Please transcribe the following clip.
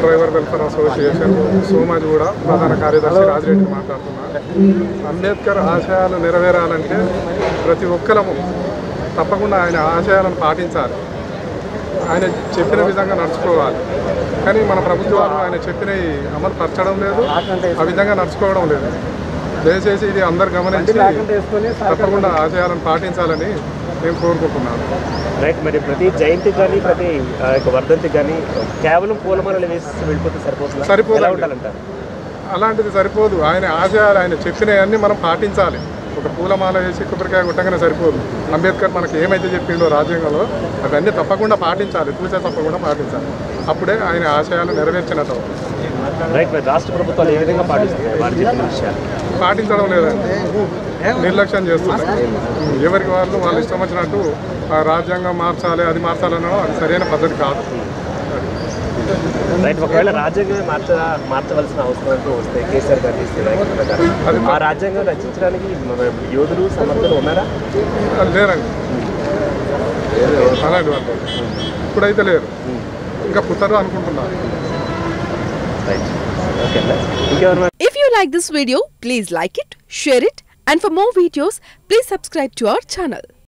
Driver welfare association సోమాజ్ కూడా ప్రధాన కార్యదర్శి రాజిరెడ్డి మాట్లాడుతున్నారు అంబేద్కర్ ఆశయాలు నెరవేరాలంటే ప్రతి ఒక్కరము తప్పకుండా ఆయన ఆశయాలను పాటించాలి ఆయన చెప్పిన విధంగా నడుచుకోవాలి కానీ మన ప్రభుత్వాలు ఆయన చెప్పినవి అమలు పరచడం లేదు ఆ విధంగా నడుచుకోవడం లేదు దయచేసి ఇది అందరు గమనించి తప్పకుండా ఆశయాలను పాటించాలని నేను కోరుకుంటున్నాను రైట్ మరి ప్రతి జయంతి కానీ ప్రతి ఆ, యొక్క వర్ధంతి కానీ కేవలం పూలమాలలు వేసి వెళ్ళిపోతే సరిపోతుందా సరిపోదండి. ఎలా ఉండాలంటారు అలాంటిది సరిపోదు ఆయన ఆశయాలు ఆయన చెప్పినవన్నీ మనం పాటించాలి ఒక పూలమాల వేసి కొబ్బరికాయ కొట్టగానే సరిపోదు అంబేద్కర్ మనకి ఏమైతే చెప్పిండో రాజ్యాంగంలో అవన్నీ తప్పకుండా పాటించాలి తూచా తప్పకుండా పాటించాలి అప్పుడే ఆయన ఆశయాలు నెరవేర్చినట్టు అవుతుంది. రైట్ మరి రాష్ట్ర ప్రభుత్వాలు ఏ విధంగా పాటిస్తున్నాయి వారు చెప్పిన విషయాలు పాటించడం లేదండి నిర్లక్ష్యం చేస్తున్నారు ఎవరికి వాళ్ళు వాళ్ళు ఇష్టం వచ్చినట్టు ఆ రాజ్యాంగం మార్చాలి అది మార్చాలనో అది సరైన పద్ధతి కాదు రైట్ ఒకవేళ రాజ్యాంగమే మార్చ మార్చవలసిన అవసరం అంటూ వస్తే కేసీఆర్ గారు చేసే వ్యాఖ్యల ప్రకారం ఆ రాజ్యాంగం రచించడానికి మన యోధులు సమర్థులు ఉన్నారా అది లేరండి అలాంటి వాళ్ళు ఇప్పుడైతే లేరు ఇంకా పుట్టరు అనుకుంటున్నారు రైట్ ఓకే ఇంకెవరు If you like this video, please like it, share it, and for more videos, please subscribe to our channel.